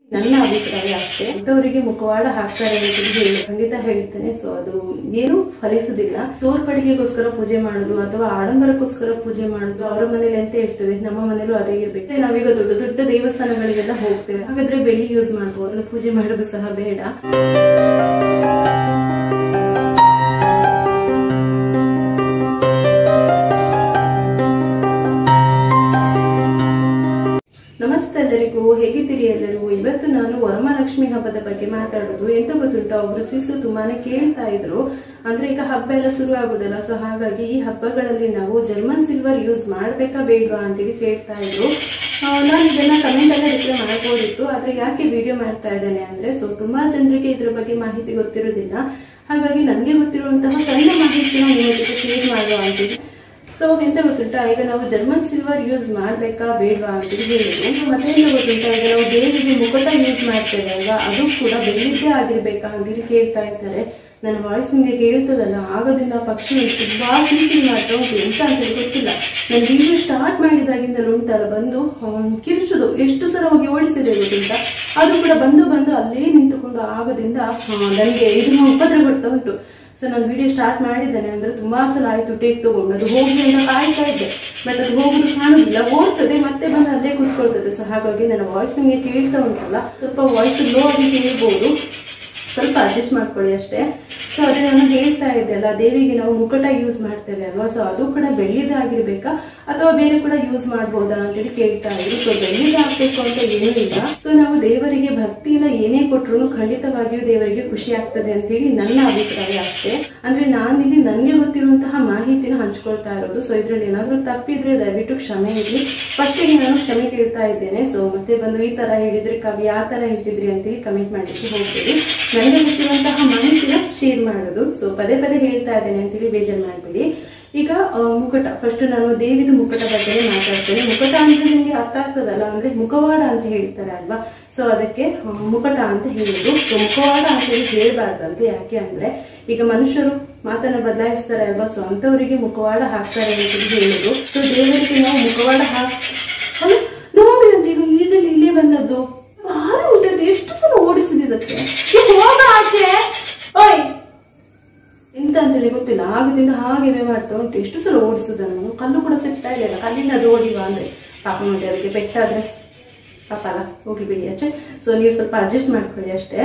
ನನ್ನ ಅಭಿಪ್ರಾಯ ಅಷ್ಟೇ ಅಂಥವರಿಗೆ ಮುಖವಾಡ ಹಾಕ್ತಾರೆ ಅಂತ ಹೇಳಿ ಖಂಡಿತ ಹೇಳ್ತೇನೆ ಸೊ ಅದು ಏನು ಫಲಿಸುದಿಲ್ಲ ತೋರ್ಪಡಿಗೆಗೋಸ್ಕರ ಪೂಜೆ ಮಾಡುದು ಅಥವಾ ಆಡಂಬರಕ್ಕೋಸ್ಕರ ಪೂಜೆ ಮಾಡುದು ಅವರ ಮನೇಲಿ ಅಂತ ಇರ್ತದೆ ನಮ್ಮ ಮನೇಲೂ ಅದೇ ಇರ್ಬೇಕು ನಾವೀಗ ದೊಡ್ಡ ದೊಡ್ಡ ದೇವಸ್ಥಾನಗಳಿಗೆಲ್ಲ ಹೋಗ್ತೇವೆ ಹಾಗಾದ್ರೆ ಬೆಳ್ಳಿ ಯೂಸ್ ಮಾಡ್ಬೋದು ಪೂಜೆ ಮಾಡೋದು ಸಹ ಬೇಡ ನಮಸ್ತೆ ಎಲ್ಲರಿಗೂ ಹೇಗಿದ್ದೀರಿ ಎಲ್ಲರೂ ಇವತ್ತು ನಾನು ವರಮಹಾಲಕ್ಷ್ಮಿ ಹಬ್ಬದ ಬಗ್ಗೆ ಮಾತಾಡೋದು ಎಂತ ಗೊತ್ತುಂಟ ಒಬ್ರು ಸಿಸು ತುಂಬಾನೇ ಕೇಳ್ತಾ ಇದ್ರು ಅಂದ್ರೆ ಈಗ ಹಬ್ಬ ಎಲ್ಲ ಶುರು ಆಗುದಲ್ಲ ಸೊ ಹಾಗಾಗಿ ಈ ಹಬ್ಬಗಳಲ್ಲಿ ನಾವು ಜರ್ಮನ್ ಸಿಲ್ವರ್ ಯೂಸ್ ಮಾಡ್ಬೇಕಾ ಬೇಡವಾ ಅಂತೇಳಿ ಕೇಳ್ತಾ ಇದ್ರು ಆ, ನಾನು ಇದನ್ನ ಕಮೆಂಟ್ ಎಲ್ಲ ರಿಪ್ಲೈ ಮಾಡ್ಬೋದಿತ್ತು ಆದ್ರೆ ಯಾಕೆ ವಿಡಿಯೋ ಮಾಡ್ತಾ ಇದ್ದೇನೆ ಅಂದ್ರೆ ಸೊ ತುಂಬಾ ಜನರಿಗೆ ಇದ್ರ ಬಗ್ಗೆ ಮಾಹಿತಿ ಗೊತ್ತಿರೋದಿಲ್ಲ ಹಾಗಾಗಿ ನನಗೆ ಗೊತ್ತಿರುವಂತಹ ಸಣ್ಣ ಮಾಹಿತಿನ ನಿಮ್ಮ ಜೊತೆ ಶೇರ್ ಮಾಡುವ ಅಂತೇಳಿ ಸೊ ಎಂತ ಗೊತ್ತುಂಟಾ ಈಗ ನಾವು ಜರ್ಮನ್ ಸಿಲ್ವರ್ ಯೂಸ್ ಮಾಡ್ಬೇಕಾ ಬೇಡವಾ ಅಂತ ಹೇಳಿದ್ರು ಮತ್ತೆ ಏನು ಗೊತ್ತುಂಟಾ ಈಗ ನಾವು ದೇವಿಗೆ ಮುಕುಟ ಯೂಸ್ ಮಾಡ್ತೇವೆ ಅಲ್ವಾ ಅದು ಕೂಡ ಬೆಳ್ಳಿದ್ದೇ ಆಗಿರ್ಬೇಕಾ ಅಂತೇಳಿ ಕೇಳ್ತಾ ಇರ್ತಾರೆ ನನ್ನ ವಾಯ್ಸ್ ನಿಮಗೆ ಕೇಳ್ತದಲ್ಲ ಆಗದಿಂದ ಪಕ್ಷಿ ತುಂಬಾ ಕಿರಿಕಿರಿ ಮಾಡ್ತಾ ಉಂಟು ಎಂತ ಅಂತ ಹೇಳಿ ಗೊತ್ತಿಲ್ಲ ನಾನು ವಿಡಿಯೋ ಸ್ಟಾರ್ಟ್ ಮಾಡಿದಾಗಿಂದಲೂ ಉಂಟಲ್ಲ ಬಂದು ಹ್ಮ್, ಕಿರುಚುದು ಎಷ್ಟು ಸಲ ಹೋಗಿ ಓಡಿಸಿದೆ ಗೊತ್ತುಂಟ ಅದು ಕೂಡ ಬಂದು ಬಂದು ಅಲ್ಲೇ ನಿಂತುಕೊಂಡು ಆಗದಿಂದ ನನಗೆ ಇದು ಉಪದ್ರ ಕೊಡ್ತಾ ಉಂಟು ಸೊ ನಾನು ವಿಡಿಯೋ ಸ್ಟಾರ್ಟ್ ಮಾಡಿದ್ದೇನೆ ಅಂದ್ರೆ ತುಂಬಾ ಸಲ ಆಯ್ತು ಟೇಕ್ ತಗೊಂಡು ಅದು ಹೋಗಿ ಅಂತ ಕಾಯ್ತಾ ಇದ್ದೆ ಬಟ್ ಅದು ಹೋಗುದು ಕಾಣುದಿಲ್ಲ ಓಡ್ತದೆ ಮತ್ತೆ ಬಂದು ಅಲ್ಲೇ ಕೂತ್ಕೊಳ್ತದೆ ಸೊ ಹಾಗಾಗಿ ನನ್ನ ವಾಯ್ಸ್ ನಿಮಗೆ ಕೇಳ್ತಾ ಉಂಟಲ್ಲ ಸ್ವಲ್ಪ ವಾಯ್ಸ್ ಲೋ ಆಗಿ ಕೇಳ್ಬೋದು ಸ್ವಲ್ಪ ಅಡ್ಜಸ್ಟ್ ಮಾಡ್ಕೊಳ್ಳಿ ಅಷ್ಟೇ ಸೊ ಅದೇ ನಾನು ಹೇಳ್ತಾ ಇದ್ದೆ ಅಲ್ಲ ದೇವಿಗೆ ನಾವು ಮುಕಟ ಯೂಸ್ ಮಾಡ್ತೇವೆ ಅಲ್ವಾ ಸೊ ಅದು ಕೂಡ ಬೆಳ್ಳಿದ ಆಗಿರ್ಬೇಕಾ ಅಥವಾ ಬೇರೆ ಕೂಡ ಯೂಸ್ ಮಾಡ್ಬೋದಾ ಅಂತೇಳಿ ಕೇಳ್ತಾ ಇದ್ರು ಸೊ ಬೆಳ್ಳಿದ ಹಾಕ್ಬೇಕು ಅಂತ ಏನೂ ಇಲ್ಲ ಸೊ ನಾವು ದೇವರಿಗೆ ಭಕ್ತಿಯಿಂದ ಏನೇ ಕೊಟ್ರು ಖಂಡಿತವಾಗಿಯೂ ದೇವರಿಗೆ ಖುಷಿ ಆಗ್ತದೆ ಅಂತೇಳಿ ನನ್ನ ಅಭಿಪ್ರಾಯ ಅಷ್ಟೇ ಅಂದ್ರೆ ನಾನಿಲ್ಲಿ ನನಗೆ ಗೊತ್ತಿರುವಂತಹ ಮಾಹಿತಿನ ಹಂಚ್ಕೊಳ್ತಾ ಇರೋದು ಸೊ ಇದ್ರಲ್ಲಿ ಏನಾದ್ರೂ ತಪ್ಪಿದ್ರೆ ದಯವಿಟ್ಟು ಕ್ಷಮೆ ಇರಲಿ ಫಸ್ಟಿಗೆ ನಾನು ಕ್ಷಮೆ ಕೇಳ್ತಾ ಇದ್ದೇನೆ ಸೊ ಮತ್ತೆ ಬಂದು ಈ ತರ ಹೇಳಿದ್ರೆ ಕವಿ ಯಾವ ತರ ಹೇಳಿದ್ರಿ ಅಂತೇಳಿ ಕಮೆಂಟ್ ಮಾಡ್ಲಿಕ್ಕೆ ಹೋಗ್ತೀವಿ ನನಗೆ ಗೊತ್ತಿರುವಂತಹ ಮಾಹಿತಿನ ಶೇರ್ ಮಾಡೋದು ಸೊ ಪದೇ ಪದೇ ಹೇಳ್ತಾ ಇದ್ದೇನೆ ಅಂತೇಳಿ ಬೇಜಾರು ಮಾಡ್ಬೇಡಿ ಈಗ ಆ, ಮುಕಟ ಫಸ್ಟ್ ನಾನು ದೇವಿದು ಮುಕಟ ಬಗ್ಗೆ ಮಾತಾಡ್ತೇನೆ ಮುಕಟ ಅಂದ್ರೆ ನಿಮಗೆ ಅರ್ಥ ಆಗ್ತದಲ್ಲ ಅಂದ್ರೆ ಮುಖವಾಡ ಅಂತ ಹೇಳ್ತಾರೆ ಅಲ್ವಾ ಸೊ ಅದಕ್ಕೆ ಆ, ಮುಕಟ ಅಂತ ಹೇಳುದು ಸೊ ಮುಖವಾಡ ಅಂತ ಹೇಳಿ ಹೇಳ್ಬಾರ್ದಂತೆ ಯಾಕೆ ಅಂದ್ರೆ ಈಗ ಮನುಷ್ಯರು ಮಾತನ್ನ ಬದಲಾಯಿಸ್ತಾರೆ ಅಲ್ವಾ ಸೊ ಅಂತವರಿಗೆ ಮುಖವಾಡ ಹಾಕ್ತಾರೆ ಅಂತ ಹೇಳಿ ಹೇಳುದು ಸೊ ದೇವರಿಗೆ ನಾವು ಮುಖವಾಡ ಹಾಕ್ ಅಲ್ಲ, ನೋಡಿ ಅಂತ ಈಗ ಈಗಲೇ ಇಲ್ಲೇ ಬಂದದ್ದು ಭಾರಿ ಉಂಟದು ಎಷ್ಟು ಸಲ ಓಡಿಸಿದಕ್ಕೆ ಹೋಗ ಆಚೆ ಓಯ್ ಎಂತ ಅಂತೇಳಿ ಗೊತ್ತಿಲ್ಲ ಆಗದಿಂದ ಹಾಗೆ ಮಾಡ್ತಾ ಉಂಟು ಎಷ್ಟು ಸಲ ಓಡಿಸುದನ್ನು ಕಲ್ಲು ಕೂಡ ಸಿಗ್ತಾ ಇಲ್ಲ ಕಲ್ಲಿಂದ ಅದು ಓಡಿವ ಅಂದ್ರೆ ಪಾಪ ನೋಡಿ ಅದಕ್ಕೆ ಪೆಟ್ಟಾದ್ರೆ ಪಾಪ ಅಲ್ಲ ಹೋಗಿ ಬಿಡಿ ಆಚೆ ಸೊ ನೀವು ಸ್ವಲ್ಪ ಅಡ್ಜಸ್ಟ್ ಮಾಡ್ಕೊಳ್ಳಿ ಅಷ್ಟೇ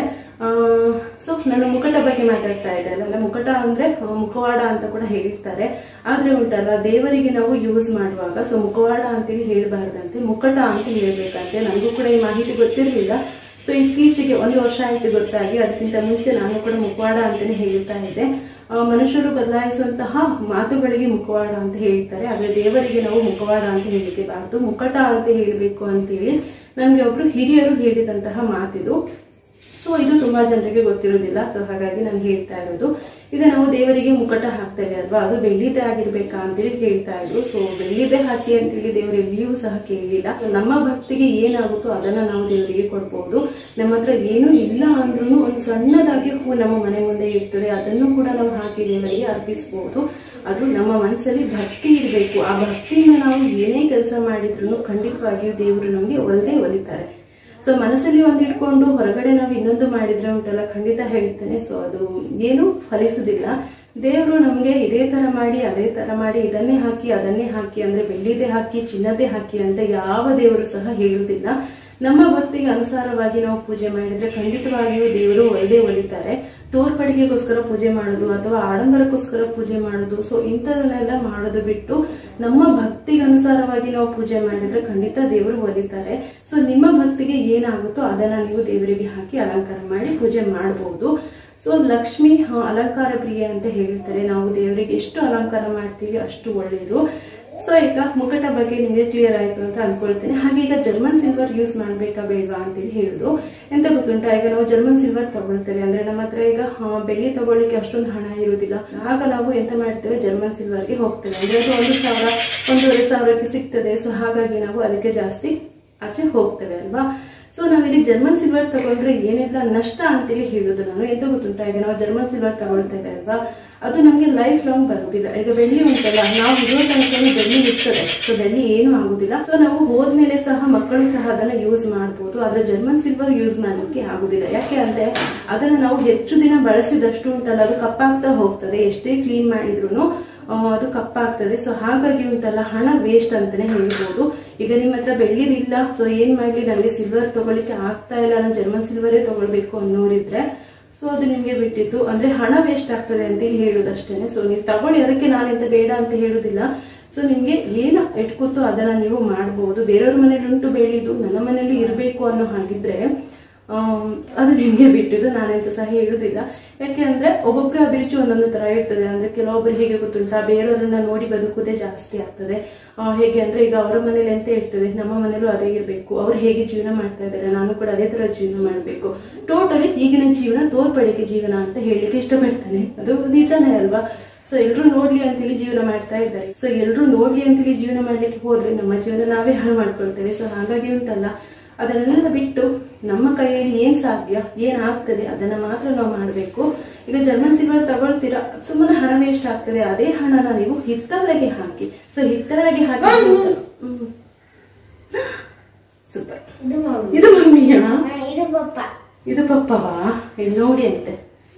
ಸೊ ನಾನು ಮುಕಟ ಬಗ್ಗೆ ಮಾತಾಡ್ತಾ ಇದ್ದೆ ಅಲ್ಲ ಮುಕಟ ಅಂದ್ರೆ ಆ, ಮುಖವಾಡ ಅಂತ ಕೂಡ ಹೇಳ್ತಾರೆ ಆದ್ರೆ ಉಂಟಲ್ಲ ದೇವರಿಗೆ ನಾವು ಯೂಸ್ ಮಾಡುವಾಗ ಸೊ ಮುಖವಾಡ ಅಂತೇಳಿ ಹೇಳ್ಬಾರ್ದಂತೆ ಮುಕಟ ಅಂತ ಹೇಳ್ಬೇಕಂತೆ ನನಗೂ ಕೂಡ ಈ ಮಾಹಿತಿ ಗೊತ್ತಿರಲಿಲ್ಲ ಸೊ ಇತ್ತೀಚೆಗೆ ಒಂದು ವರ್ಷ ಆಯ್ತು ಗೊತ್ತಾಗಿ ಅದಕ್ಕಿಂತ ಮುಂಚೆ ನಾನು ಕೂಡ ಮುಖವಾಡ ಅಂತಾನೆ ಹೇಳ್ತಾ ಇದ್ದೆ ಆ, ಮನುಷ್ಯರು ಬದಲಾಯಿಸುವಂತಹ ಮಾತುಗಳಿಗೆ ಮುಖವಾಡ ಅಂತ ಹೇಳ್ತಾರೆ ಆದ್ರೆ ದೇವರಿಗೆ ನಾವು ಮುಖವಾಡ ಅಂತ ಹೇಳಿಕೆ ಬಾರ್ದು ಮುಕಟ ಅಂತ ಹೇಳಬೇಕು ಅಂತೇಳಿ ನಮ್ಗೆ ಒಬ್ರು ಹಿರಿಯರು ಹೇಳಿದಂತಹ ಮಾತಿದು ಸೊ ಇದು ತುಂಬಾ ಜನರಿಗೆ ಗೊತ್ತಿರೋದಿಲ್ಲ ಸೊ ಹಾಗಾಗಿ ನಾನು ಹೇಳ್ತಾ ಇರೋದು ಈಗ ನಾವು ದೇವರಿಗೆ ಮುಕಟ ಹಾಕ್ತೇವೆ ಅಲ್ವಾ ಅದು ಬೆಳ್ಳಿದೆ ಆಗಿರ್ಬೇಕಾ ಅಂತೇಳಿ ಹೇಳ್ತಾ ಇದ್ರು ಸೊ ಬೆಳ್ಳಿದೆ ಹಾಕಿ ಅಂತೇಳಿ ದೇವರು ಎಲ್ಲಿಯೂ ಸಹ ಕೇಳಲಿಲ್ಲ ನಮ್ಮ ಭಕ್ತಿಗೆ ಏನಾಗುತ್ತೋ ಅದನ್ನ ನಾವು ದೇವರಿಗೆ ಕೊಡ್ಬೋದು ನಮ್ಮ ಹತ್ರ ಏನೂ ಇಲ್ಲ ಅಂದ್ರೂ ಒಂದು ಸಣ್ಣದಾಗಿ ಹೂ ನಮ್ಮ ಮನೆ ಮುಂದೆ ಇರ್ತದೆ ಅದನ್ನು ಕೂಡ ನಾವು ಹಾಕಿ ದೇವರಿಗೆ ಅರ್ಪಿಸಬಹುದು ಅದು ನಮ್ಮ ಮನಸ್ಸಲ್ಲಿ ಭಕ್ತಿ ಇರಬೇಕು ಆ ಭಕ್ತಿಯಿಂದ ನಾವು ಏನೇ ಕೆಲಸ ಮಾಡಿದ್ರು ಖಂಡಿತವಾಗಿಯೂ ದೇವರು ನಮಗೆ ಒಲ್ದೇ ಒಲಿತಾರೆ ಸೊ ಮನಸ್ಸಲ್ಲಿ ಒಂದು ಇಟ್ಕೊಂಡು ಹೊರಗಡೆ ನಾವು ಇನ್ನೊಂದು ಮಾಡಿದ್ರೆ ಉಂಟಲ್ಲ ಖಂಡಿತ ಹೇಳ್ತೇನೆ ಸೊ ಅದು ಏನು ಫಲಿಸುದಿಲ್ಲ ದೇವರು ನಮ್ಗೆ ಇದೇ ತರ ಮಾಡಿ ಅದೇ ತರ ಮಾಡಿ ಇದನ್ನೇ ಹಾಕಿ ಅದನ್ನೇ ಹಾಕಿ ಅಂದ್ರೆ ಬೆಳ್ಳಿದೇ ಹಾಕಿ ಚಿನ್ನದೇ ಹಾಕಿ ಅಂತ ಯಾವ ದೇವರು ಸಹ ಹೇಳುವುದಿಲ್ಲ ನಮ್ಮ ಭಕ್ತಿಗೆ ಅನುಸಾರವಾಗಿ ನಾವು ಪೂಜೆ ಮಾಡಿದ್ರೆ ಖಂಡಿತವಾಗಿಯೂ ದೇವರು ಒಳ್ಳೆ ಒಲಿತಾರೆ ತೋರ್ಪಡಿಗೆಗೋಸ್ಕರ ಪೂಜೆ ಮಾಡೋದು ಅಥವಾ ಆಡಂಬರಕ್ಕೋಸ್ಕರ ಪೂಜೆ ಮಾಡೋದು ಸೊ ಇಂಥದನ್ನೆಲ್ಲ ಮಾಡೋದು ಬಿಟ್ಟು ನಮ್ಮ ಭಕ್ತಿಗೆ ಅನುಸಾರವಾಗಿ ನಾವು ಪೂಜೆ ಮಾಡಿದ್ರೆ ಖಂಡಿತ ದೇವರು ಒಲಿತಾರೆ ಸೊ ನಿಮ್ಮ ಭಕ್ತಿಗೆ ಏನಾಗುತ್ತೋ ಅದನ್ನ ನೀವು ದೇವರಿಗೆ ಹಾಕಿ ಅಲಂಕಾರ ಮಾಡಿ ಪೂಜೆ ಮಾಡಬಹುದು ಸೊ ಲಕ್ಷ್ಮಿ ಆ, ಅಲಂಕಾರ ಪ್ರಿಯ ಅಂತ ಹೇಳ್ತಾರೆ ನಾವು ದೇವರಿಗೆ ಎಷ್ಟು ಅಲಂಕಾರ ಮಾಡ್ತೀವಿ ಅಷ್ಟು ಒಳ್ಳೆಯದು ಸೊ ಈಗ ಮುಕಟ ಬಗ್ಗೆ ನಿಮಗೆ ಕ್ಲಿಯರ್ ಆಯ್ತು ಅಂತ ಅನ್ಕೊಳ್ತೇನೆ ಹಾಗೆ ಈಗ ಜರ್ಮನ್ ಸಿಲ್ವರ್ ಯೂಸ್ ಮಾಡ್ಬೇಕಾ ಬೇಡವಾ ಅಂತೇಳಿ ಹೇಳುದು ಎಂತ ಗೊತ್ತುಂಟ ಈಗ ನಾವು ಜರ್ಮನ್ ಸಿಲ್ವರ್ ತಗೊಳ್ತೇವೆ ಅಂದ್ರೆ ನಮ್ಮ ಹತ್ರ ಈಗ ಆ, ಬೆಳ್ಳಿ ತಗೊಳ್ಳಿಕ್ಕೆ ಅಷ್ಟೊಂದು ಹಣ ಇರುವುದಿಲ್ಲ ಆಗ ನಾವು ಎಂತ ಮಾಡ್ತೇವೆ ಜರ್ಮನ್ ಸಿಲ್ವರ್ಗೆ ಹೋಗ್ತೇವೆ ಅಂದ್ರೆ ಅದು ಒಂದು ಸಾವಿರ ಒಂದೂವರೆ ಸಾವಿರಕ್ಕೆ ಸಿಗ್ತದೆ ಸೊ ಹಾಗಾಗಿ ನಾವು ಅದಕ್ಕೆ ಜಾಸ್ತಿ ಆಚೆ ಹೋಗ್ತೇವೆ ಅಲ್ವಾ ಸೊ ನಾವಿಲ್ಲಿ ಜರ್ಮನ್ ಸಿಲ್ವರ್ ತಗೊಂಡ್ರೆ ಏನೆಲ್ಲ ನಷ್ಟ ಅಂತೇಳಿ ಹೇಳುದು ನಾನು ಎಂತ ಗೊತ್ತುಂಟಾ ಈಗ ನಾವು ಜರ್ಮನ್ ಸಿಲ್ವರ್ ತಗೊಳ್ತೇವೆ ಅಲ್ವಾ ಅದು ನಮಗೆ ಲೈಫ್ ಲಾಂಗ್ ಬರುದಿಲ್ಲ ಈಗ ಬೆಳ್ಳಿ ಉಂಟಲ್ಲ ನಾವು ಇರೋ ತನಕ ಬೆಳ್ಳಿ ಇರ್ತದೆ ಸೊ ಬೆಳ್ಳಿ ಏನು ಆಗುದಿಲ್ಲ ಸೊ ನಾವು ಹೋದ್ಮೇಲೆ ಸಹ ಮಕ್ಕಳು ಸಹ ಅದನ್ನ ಯೂಸ್ ಮಾಡಬಹುದು ಆದ್ರೆ ಜರ್ಮನ್ ಸಿಲ್ವರ್ ಯೂಸ್ ಮಾಡ್ಲಿಕ್ಕೆ ಆಗುದಿಲ್ಲ ಯಾಕೆ ಅಂದ್ರೆ ಅದನ್ನ ನಾವು ಹೆಚ್ಚು ದಿನ ಬಳಸಿದಷ್ಟು ಉಂಟಲ್ಲ ಅದು ಕಪ್ಪಾಗ್ತಾ ಹೋಗ್ತದೆ ಎಷ್ಟೇ ಕ್ಲೀನ್ ಮಾಡಿದ್ರು ಅದು ಕಪ್ಪಾಗ್ತದೆ ಸೊ ಹಾಗಾಗಿ ಉಂಟಲ್ಲ ಹಣ ವೇಸ್ಟ್ ಅಂತಾನೆ ಹೇಳ್ಬೋದು ಈಗ ನಿಮ್ಮ ಹತ್ರ ಬೆಳ್ಳಿದಿಲ್ಲ ಸೊ ಏನ್ ಮಾಡ್ಲಿ ನನಗೆ ಸಿಲ್ವರ್ ತಗೊಳ್ಳಿಕ್ಕೆ ಆಗ್ತಾ ಇಲ್ಲ ನಾನು ಜರ್ಮನ್ ಸಿಲ್ವರೇ ತಗೊಳ್ಬೇಕು ಅನ್ನೋರಿದ್ರೆ ಸೊ ಅದು ನಿಮ್ಗೆ ಬಿಟ್ಟಿದ್ದು ಅಂದ್ರೆ ಹಣ ವೇಸ್ಟ್ ಆಗ್ತದೆ ಅಂತ ಹೇಳುದಷ್ಟೇನೆ ಸೊ ನೀವು ತಗೊಳ್ಳಿ ಅದಕ್ಕೆ ನಾನಿಂತ ಬೇಡ ಅಂತ ಹೇಳುದಿಲ್ಲ ಸೊ ನಿಮ್ಗೆ ಏನು ಇಟ್ಕೊತೋ ಅದನ್ನ ನೀವು ಮಾಡಬಹುದು ಬೇರೆಯವ್ರ ಮನೇಲಿ ಉಂಟು ಬೆಳೆಯುದು ನನ್ನ ಮನೇಲಿ ಇರಬೇಕು ಅನ್ನೋ ಹಾಗಿದ್ರೆ ಆಮ್, ಅದು ನಿಮ್ಗೆ ಬಿಟ್ಟಿದ್ದು ನಾನೆಂತ ಸಹ ಹೇಳುದಿಲ್ಲ ಯಾಕೆ ಅಂದ್ರೆ ಒಬ್ಬೊಬ್ಬರ ಅಭಿರುಚಿ ಒಂದೊಂದು ತರ ಇರ್ತದೆ ಅಂದ್ರೆ ಕೆಲವೊಬ್ಬರು ಹೇಗೆ ಗೊತ್ತುಂಟಾ ಬೇರೆಯವರನ್ನ ನೋಡಿ ಬದುಕುದೇ ಜಾಸ್ತಿ ಆಗ್ತದೆ ಆ, ಹೇಗೆ ಅಂದ್ರೆ ಈಗ ಅವರ ಮನೇಲಿ ಎಂತ ಇರ್ತದೆ ನಮ್ಮ ಮನೇಲೂ ಅದೇ ಇರಬೇಕು ಅವ್ರು ಹೇಗೆ ಜೀವನ ಮಾಡ್ತಾ ಇದ್ದಾರೆ ನಾನು ಕೂಡ ಅದೇ ತರ ಜೀವನ ಮಾಡಬೇಕು ಟೋಟಲಿ ಈಗಿನ ಜೀವನ ತೋರ್ಪಡಿಕೆ ಜೀವನ ಅಂತ ಹೇಳಲಿಕ್ಕೆ ಇಷ್ಟಪಡ್ತಾನೆ ಅದು ನಿಜಾನೇ ಅಲ್ವಾ ಸೊ ಎಲ್ರು ನೋಡ್ಲಿ ಅಂತೇಳಿ ಜೀವನ ಮಾಡ್ತಾ ಇದ್ದಾರೆ ಸೊ ಎಲ್ರು ನೋಡ್ಲಿ ಅಂತೇಳಿ ಜೀವನ ಮಾಡ್ಲಿಕ್ಕೆ ಹೋದ್ರೆ ನಮ್ಮ ಜೀವನ ನಾವೇ ಹಾಳು ಮಾಡ್ಕೊಳ್ತೇವೆ ಸೊ ಹಾಗಾಗಿ ಉಂಟಲ್ಲ ಅದನ್ನೆಲ್ಲ ಬಿಟ್ಟು ನಮ್ಮ ಕೈಯಲ್ಲಿ ಏನ್ ಸಾಧ್ಯ ಏನ್ ಆಗ್ತದೆ ಅದನ್ನ ಮಾತ್ರ ನಾವು ಮಾಡಬೇಕು ಈಗ ಜರ್ಮನ್ ಸಿಲ್ವರ್ ತಗೊಳ್ತೀರಾ ಸುಮ್ಮನೆ ಹಣ ವೇಸ್ಟ್ ಆಗ್ತದೆ ಅದೇ ಹಣನ ನೀವು ಹಿತ್ತಾಳೆಗೆ ಹಾಕಿ ಸೊ ಹಿತ್ತಾಳೆಗೆ ಹಾಕಿ ಸೂಪರ್ ಇದು ಮಮ್ಮಿ ಇದು ಮಮ್ಮಿಯಾ ಹಾ, ಇದು ಪಪ್ಪ ಇದು ಪಪ್ಪವಾ ಇಲ್ಲಿ ನೋಡಿ ಅಂತೆ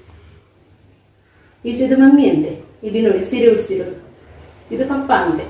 ಈಚೆದು ಮಮ್ಮಿ ಅಂತೆ ಇಲ್ಲಿ ನೋಡಿ ಸೀರೆ ಉಡ್ಸಿರೋದು ಇದು ಪಪ್ಪ ಅಂತೆ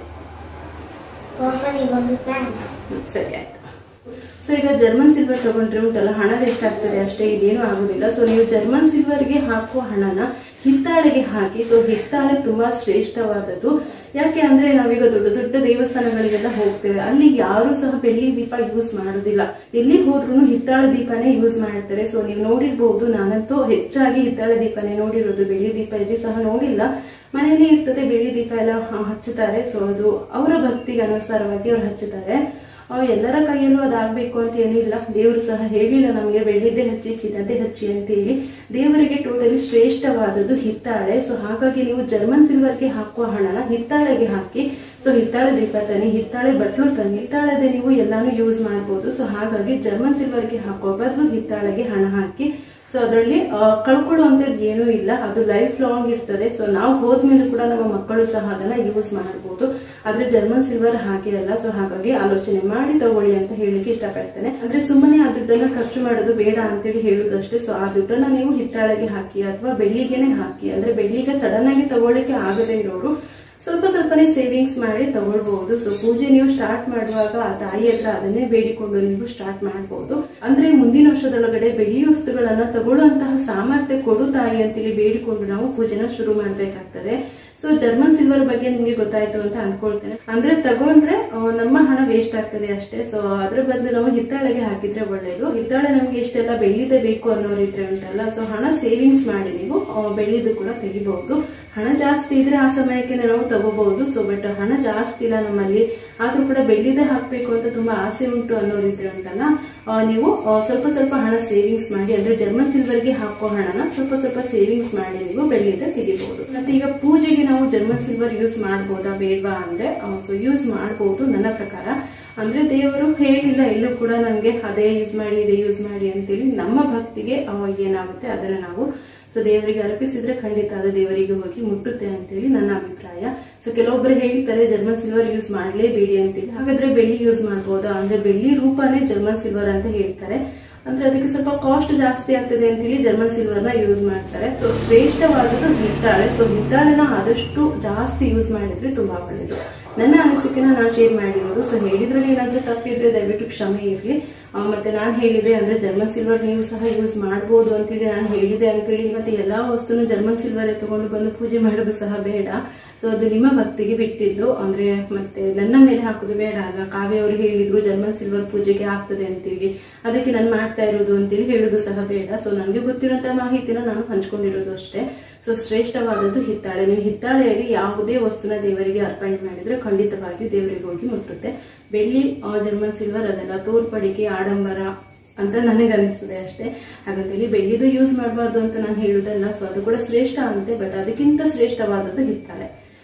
ಪಪ್ಪನಿಗೊಂದು ಪ್ಯಾಂಟ್ ಹ್ಮ್, ಸರಿ ಆಯ್ತು ಸೊ ಈಗ ಜರ್ಮನ್ ಸಿಲ್ವರ್ ತಗೊಂಡ್ರೆ ಉಂಟಲ್ಲ ಹಣ ವೇಸ್ಟ್ ಆಗ್ತದೆ ಅಷ್ಟೇ ಇದೇನು ಆಗುದಿಲ್ಲ ಸೊ ನೀವು ಜರ್ಮನ್ ಸಿಲ್ವರ್ಗೆ ಹಾಕುವ ಹಣನ ಹಿತ್ತಾಳೆಗೆ ಹಾಕಿ ಸೊ ಹಿತ್ತಾಳೆ ತುಂಬಾ ಶ್ರೇಷ್ಠವಾದದ್ದು ಯಾಕೆ ಅಂದ್ರೆ ನಾವೀಗ ದೊಡ್ಡ ದೊಡ್ಡ ದೇವಸ್ಥಾನಗಳಿಗೆಲ್ಲ ಹೋಗ್ತೇವೆ ಅಲ್ಲಿ ಯಾರು ಸಹ ಬೆಳ್ಳಿ ದೀಪ ಯೂಸ್ ಮಾಡೋದಿಲ್ಲ ಎಲ್ಲಿ ಹೋದ್ರೂ ಹಿತ್ತಾಳೆ ದೀಪನೇ ಯೂಸ್ ಮಾಡ್ತಾರೆ ಸೊ ನೀವು ನೋಡಿರ್ಬಹುದು ನಾನಂತೂ ಹೆಚ್ಚಾಗಿ ಹಿತ್ತಾಳೆ ದೀಪನೇ ನೋಡಿರೋದು ಬೆಳ್ಳಿ ದೀಪ ಇಲ್ಲಿ ಸಹ ನೋಡಿಲ್ಲ ಮನೆಯಲ್ಲಿ ಇರ್ತದೆ ಬೆಳ್ಳಿ ದೀಪ ಎಲ್ಲ ಹ- ಹಚ್ಚುತ್ತಾರೆ ಸೊ ಅದು ಅವರ ಭಕ್ತಿಗೆ ಅನುಸಾರವಾಗಿ ಅವ್ರು ಹಚ್ಚುತ್ತಾರೆ ಅವ್ ಎಲ್ಲರ ಕೈಯಲ್ಲೂ ಅದಾಗಬೇಕು ಅಂತ ಏನಿಲ್ಲ ದೇವರು ಸಹ ಹೇಳಿಲ್ಲ ನಮಗೆ ಬೆಳ್ಳಿದ್ದೇ ಹಚ್ಚಿ ಚಿನ್ನದೇ ಹಚ್ಚಿ ಅಂತ ಹೇಳಿ ದೇವರಿಗೆ ಟೋಟಲಿ ಶ್ರೇಷ್ಠವಾದದ್ದು ಹಿತ್ತಾಳೆ ಸೊ ಹಾಗಾಗಿ ನೀವು ಜರ್ಮನ್ ಸಿಲ್ವರ್ಗೆ ಹಾಕುವ ಹಣನ ಹಿತ್ತಾಳೆಗೆ ಹಾಕಿ ಸೊ ಹಿತ್ತಾಳೆ ದೀಪ ತನ್ನಿ ಹಿತ್ತಾಳೆ ಬಟ್ಲು ತನ್ನಿ ಹಿತ್ತಾಳದೆ ನೀವು ಎಲ್ಲಾನು ಯೂಸ್ ಮಾಡ್ಬೋದು ಸೊ ಹಾಗಾಗಿ ಜರ್ಮನ್ ಸಿಲ್ವರ್ಗೆ ಹಾಕುವ ಬದಲು ಹಿತ್ತಾಳೆಗೆ ಹಣ ಹಾಕಿ ಸೊ ಅದರಲ್ಲಿ ಕಳ್ಕೊಳ್ಳುವಂಥದ್ದು ಏನೂ ಇಲ್ಲ ಅದು ಲೈಫ್ ಲಾಂಗ್ ಇರ್ತದೆ ಸೊ ನಾವು ಹೋದ್ಮೇಲೆ ಕೂಡ ನಮ್ಮ ಮಕ್ಕಳು ಸಹ ಅದನ್ನ ಯೂಸ್ ಮಾಡಬಹುದು ಆದ್ರೆ ಜರ್ಮನ್ ಸಿಲ್ವರ್ ಹಾಕಿರಲ್ಲ ಸೊ ಹಾಗಾಗಿ ಆಲೋಚನೆ ಮಾಡಿ ತಗೊಳ್ಳಿ ಅಂತ ಹೇಳಿಕ್ಕೆ ಇಷ್ಟಪಡ್ತೇನೆ ಅಂದ್ರೆ ಸುಮ್ಮನೆ ಆ ದುಡ್ಡನ್ನ ಖರ್ಚು ಮಾಡೋದು ಬೇಡ ಅಂತೇಳಿ ಹೇಳುದಷ್ಟೇ ಸೊ ಆ ದುಡ್ಡನ್ನ ನೀವು ಹಿತ್ತಾಳೆಗೆ ಹಾಕಿ ಅಥವಾ ಬೆಳ್ಳಿಗೆನೆ ಹಾಕಿ ಅಂದ್ರೆ ಬೆಳ್ಳಿಗೆ ಸಡನ್ ಆಗಿ ತಗೊಳ್ಳಿಕ್ಕೆ ಆಗದೇ ಇರೋರು ಸ್ವಲ್ಪ ಸ್ವಲ್ಪನೇ ಸೇವಿಂಗ್ಸ್ ಮಾಡಿ ತಗೊಳ್ಬಹುದು ಸೊ ಪೂಜೆ ನೀವು ಸ್ಟಾರ್ಟ್ ಮಾಡುವಾಗ ಆ ತಾಯಿ ಹತ್ರ ಅದನ್ನೇ ಬೇಡಿಕೊಂಡು ನೀವು ಸ್ಟಾರ್ಟ್ ಮಾಡಬಹುದು ಅಂದ್ರೆ ಮುಂದಿನ ವರ್ಷದೊಳಗಡೆ ಬೆಳ್ಳಿ ವಸ್ತುಗಳನ್ನ ತಗೊಳ್ಳುವಂತಹ ಸಾಮರ್ಥ್ಯ ಕೊಡು ತಾಯಿ ಅಂತೇಳಿ ಬೇಡಿಕೊಂಡು ನಾವು ಪೂಜೆನ ಶುರು ಮಾಡ್ಬೇಕಾಗ್ತದೆ ಸೊ ಜರ್ಮನ್ ಸಿಲ್ವರ್ ಬಗ್ಗೆ ನಿಮ್ಗೆ ಗೊತ್ತಾಯ್ತು ಅಂತ ಅನ್ಕೊಳ್ತೇನೆ ಅಂದ್ರೆ ತಗೊಂಡ್ರೆ ಆ, ನಮ್ಮ ಹಣ ವೇಸ್ಟ್ ಆಗ್ತದೆ ಅಷ್ಟೇ ಸೊ ಅದ್ರ ಬದಲು ನಾವು ಹಿತ್ತಾಳೆಗೆ ಹಾಕಿದ್ರೆ ಒಳ್ಳೇದು ಹಿತ್ತಾಳೆ ನಮ್ಗೆ ಇಷ್ಟೆಲ್ಲ ಬೆಳ್ಳಿದೆ ಬೇಕು ಅನ್ನೋರಿದ್ರೆ ಉಂಟಲ್ಲ ಸೊ ಹಣ ಸೇವಿಂಗ್ಸ್ ಮಾಡಿ ನೀವು ಆ, ಬೆಳ್ಳಿದು ಕೂಡ ತೆಗಿಬಹುದು ಹಣ ಜಾಸ್ತಿ ಇದ್ರೆ ಆ ಸಮಯಕ್ಕೆ ನಾವು ತಗೋಬಹುದು ಸೊ ಬಟ್ ಹಣ ಜಾಸ್ತಿ ಇಲ್ಲ ನಮ್ಮಲ್ಲಿ ಆದ್ರೂ ಕೂಡ ಬೆಳ್ಳಿದೆ ಹಾಕ್ಬೇಕು ಅಂತ ತುಂಬಾ ಆಸೆ ಉಂಟು ಅನ್ನೋರಿದ್ರೆ ಉಂಟಲ್ಲ ಆ, ನೀವು ಆ, ಸ್ವಲ್ಪ ಸ್ವಲ್ಪ ಹಣ ಸೇವಿಂಗ್ಸ್ ಮಾಡಿ ಅಂದ್ರೆ ಜರ್ಮನ್ ಸಿಲ್ವರ್ಗೆ ಹಾಕೋ ಹಣನ ಸ್ವಲ್ಪ ಸ್ವಲ್ಪ ಸೇವಿಂಗ್ಸ್ ಮಾಡಿ ನೀವು ಬೆಳ್ಳಿದೆ ತೆಗಿಬಹುದು ಮತ್ತೆ ಈಗ ಪೂಜೆಗೆ ನಾವು ಜರ್ಮನ್ ಸಿಲ್ವರ್ ಯೂಸ್ ಮಾಡಬಹುದಾ ಬೇಡವಾ ಅಂದ್ರೆ ಸೊ ಯೂಸ್ ಮಾಡಬಹುದು ನನ್ನ ಪ್ರಕಾರ ಅಂದ್ರೆ ದೇವರು ಹೇಳಿಲ್ಲ ಎಲ್ಲೂ ಕೂಡ ನಮ್ಗೆ ಅದೇ ಯೂಸ್ ಮಾಡಿ ಇದೇ ಯೂಸ್ ಮಾಡಿ ಅಂತೇಳಿ ನಮ್ಮ ಭಕ್ತಿಗೆ ಆ, ಏನಾಗುತ್ತೆ ಅದನ್ನ ನಾವು ಸೊ ದೇವರಿಗೆ ಅರ್ಪಿಸಿದ್ರೆ ಖಂಡಿತ ಅದು ದೇವರಿಗೆ ಹೋಗಿ ಮುಟ್ಟುತ್ತೆ ಅಂತೇಳಿ ನನ್ನ ಅಭಿಪ್ರಾಯ ಸೊ ಕೆಲವೊಬ್ಬರು ಹೇಳ್ತಾರೆ ಜರ್ಮನ್ ಸಿಲ್ವರ್ ಯೂಸ್ ಮಾಡಲೇಬೇಡಿ ಅಂತೇಳಿ ಹಾಗಾದ್ರೆ ಬೆಳ್ಳಿ ಯೂಸ್ ಮಾಡ್ಬೋದಾ ಅಂದ್ರೆ ಬೆಳ್ಳಿ ರೂಪನೇ ಜರ್ಮನ್ ಸಿಲ್ವರ್ ಅಂತ ಹೇಳ್ತಾರೆ ಅಂದ್ರೆ ಅದಕ್ಕೆ ಸ್ವಲ್ಪ ಕಾಸ್ಟ್ ಜಾಸ್ತಿ ಆಗ್ತದೆ ಅಂತೇಳಿ ಜರ್ಮನ್ ಸಿಲ್ವರ್ ನ ಯೂಸ್ ಮಾಡ್ತಾರೆ ಸೊ ಶ್ರೇಷ್ಠವಾದದ್ದು ಹಿತ್ತಾಳೆ ಸೊ ಹಿತ್ತಾಳೆನ ಆದಷ್ಟು ಜಾಸ್ತಿ ಯೂಸ್ ಮಾಡಿದ್ರೆ ತುಂಬಾ ಒಳ್ಳೇದು ನನ್ನ ಅನಿಸಿಕೆನ ನಾನು ಶೇರ್ ಮಾಡಿರೋದು ಸೊ ಹೇಳಿದ್ರಲ್ಲಿ ಏನಾದ್ರೂ ತಪ್ಪಿದ್ರೆ ದಯವಿಟ್ಟು ಕ್ಷಮೆ ಇರಲಿ ಮತ್ತೆ ನಾನು ಹೇಳಿದೆ ಅಂದ್ರೆ ಜರ್ಮನ್ ಸಿಲ್ವರ್ ನೀವು ಸಹ ಯೂಸ್ ಮಾಡಬಹುದು ಅಂತೇಳಿ ನಾನು ಹೇಳಿದೆ ಅಂತೇಳಿ ಮತ್ತೆ ಎಲ್ಲಾ ವಸ್ತುನು ಜರ್ಮನ್ ಸಿಲ್ವರ್ ತಗೊಂಡು ಬಂದು ಪೂಜೆ ಮಾಡೋದು ಸಹ ಬೇಡ ಸೊ ಅದು ನಿಮ್ಮ ಭಕ್ತಿಗೆ ಬಿಟ್ಟಿದ್ದು ಅಂದ್ರೆ ಮತ್ತೆ ನನ್ನ ಮೇಲೆ ಹಾಕೋದು ಬೇಡ ಅಲ್ಲ ಕಾವ್ಯ ಅವರು ಹೇಳಿದ್ರು ಜರ್ಮನ್ ಸಿಲ್ವರ್ ಪೂಜೆಗೆ ಆಗ್ತದೆ ಅಂತೇಳಿ ಅದಕ್ಕೆ ನಾನು ಮಾಡ್ತಾ ಇರೋದು ಅಂತೇಳಿ ಹೇಳೋದು ಸಹ ಬೇಡ ಸೊ ನನಗೆ ಗೊತ್ತಿರುವಂತಹ ಮಾಹಿತಿನ ನಾನು ಹಂಚ್ಕೊಂಡಿರೋದು ಅಷ್ಟೇ ಸೊ ಶ್ರೇಷ್ಠವಾದದ್ದು ಹಿತ್ತಾಳೆ ನೀವು ಹಿತ್ತಾಳೆಯಲ್ಲಿ ಯಾವುದೇ ವಸ್ತುನ ದೇವರಿಗೆ ಅರ್ಪಣೆ ಮಾಡಿದ್ರೆ ಖಂಡಿತವಾಗಿಯೂ ದೇವರಿಗೆ ಹೋಗಿ ಮುಟ್ಟುತ್ತೆ ಬೆಳ್ಳಿ ಆ, ಜರ್ಮನ್ ಸಿಲ್ವರ್ ಅದೆಲ್ಲ ತೋರ್ಪಡಿಕೆ ಆಡಂಬರ ಅಂತ ನನಗೆ ಅನಿಸ್ತದೆ ಅಷ್ಟೇ ಹಾಗಂತೇಳಿ ಬೆಳ್ಳಿದು ಯೂಸ್ ಮಾಡಬಾರ್ದು ಅಂತ ನಾನು ಹೇಳುದಲ್ಲ ಸೊ ಅದು ಕೂಡ ಶ್ರೇಷ್ಠ ಅಂತೆ ಬಟ್ ಅದಕ್ಕಿಂತ ಶ್ರೇಷ್ಠವಾದದ್ದು ಹಿತ್ತಾಳೆ ಸೊ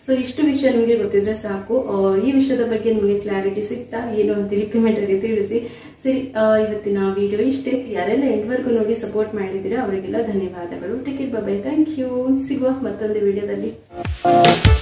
ಸೊ ಇಷ್ಟು ವಿಷಯ ನಿಮಗೆ ಗೊತ್ತಿದ್ರೆ ಸಾಕು ಆ, ಈ ವಿಷಯದ ಬಗ್ಗೆ ನಿಮಗೆ ಕ್ಲಾರಿಟಿ ಸಿಗ್ತಾ ಏನು ಅಂತೇಳಿ ಕಮೆಂಟ್ ಅಲ್ಲಿ ತಿಳಿಸಿ ಸರಿ ಆ, ಇವತ್ತಿನ ವಿಡಿಯೋ ಇಷ್ಟೇ ಯಾರೆಲ್ಲ ಎಂಡ್ವರೆಗೂ ನೋಡಿ ಸಪೋರ್ಟ್ ಮಾಡಿದ್ದೀರಾ ಅವರಿಗೆಲ್ಲ ಧನ್ಯವಾದಗಳು ಟಿಕೆಟ್ ಬಾಬಾಯ್ ಥ್ಯಾಂಕ್ ಯು ಸಿಗುವ ಮತ್ತೊಂದು ವಿಡಿಯೋದಲ್ಲಿ